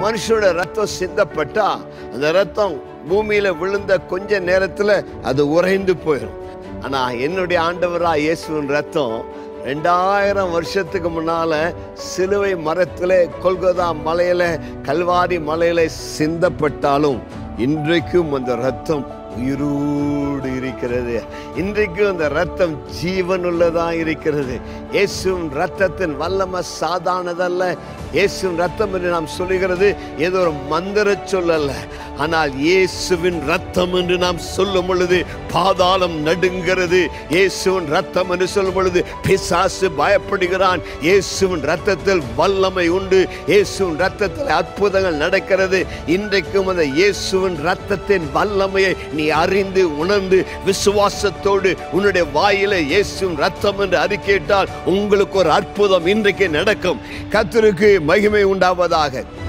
மனுஷனோட ரத்தம் சிந்தப்பட்டா அந்த ரத்தம் பூமியில விழுந்த கொஞ்ச நேரத்துல அது உறைந்து போயிடும் ஆனா என்னுடைய ஆண்டவரா இயேசுவின் ரத்தம் ரெண்டாயிரம் வருஷத்துக்கு முன்னால சிலுவை மரத்துல கொல்கதா மலையில கல்வாரி மலையில சிந்தப்பட்டாலும் இன்றைக்கும் அந்த ரத்தம் உயிரோடு இருக்கிறது இன்றைக்கும் அந்த ரத்தம் ஜீவனுள்ளதா இருக்கிறது இயேசுவின் ரத்தத்தின் வல்லம சாதாரணதல்ல இயேசுவின் ரத்தம் என்று நாம் சொல்லுகிறது ஏதோ ஒரு மந்திர சொல்லல்ல ஆனால் இயேசுவின் ரத்தம் என்று நாம் சொல்லும் பொழுது பாதாளம் நடுங்கிறது இயேசுவின் ரத்தம் என்று சொல்லும் பொழுது பிசாசு பயப்படுகிறான் இயேசுவின் ரத்தத்தில் வல்லமை உண்டு இயேசுவின் ரத்தத்தில் அற்புதங்கள் நடக்கிறது இன்றைக்கும் அந்த இயேசுவின் ரத்தத்தின் வல்லமையை நீ அறிந்து உணர்ந்து விசுவாசத்தோடு உன்னுடைய வாயில இயேசுவின் ரத்தம் என்று அறிக்கையிட்டால் உங்களுக்கு ஒரு அற்புதம் இன்றைக்கு நடக்கும் கர்த்தருக்கு மகிமை உண்டாவதாக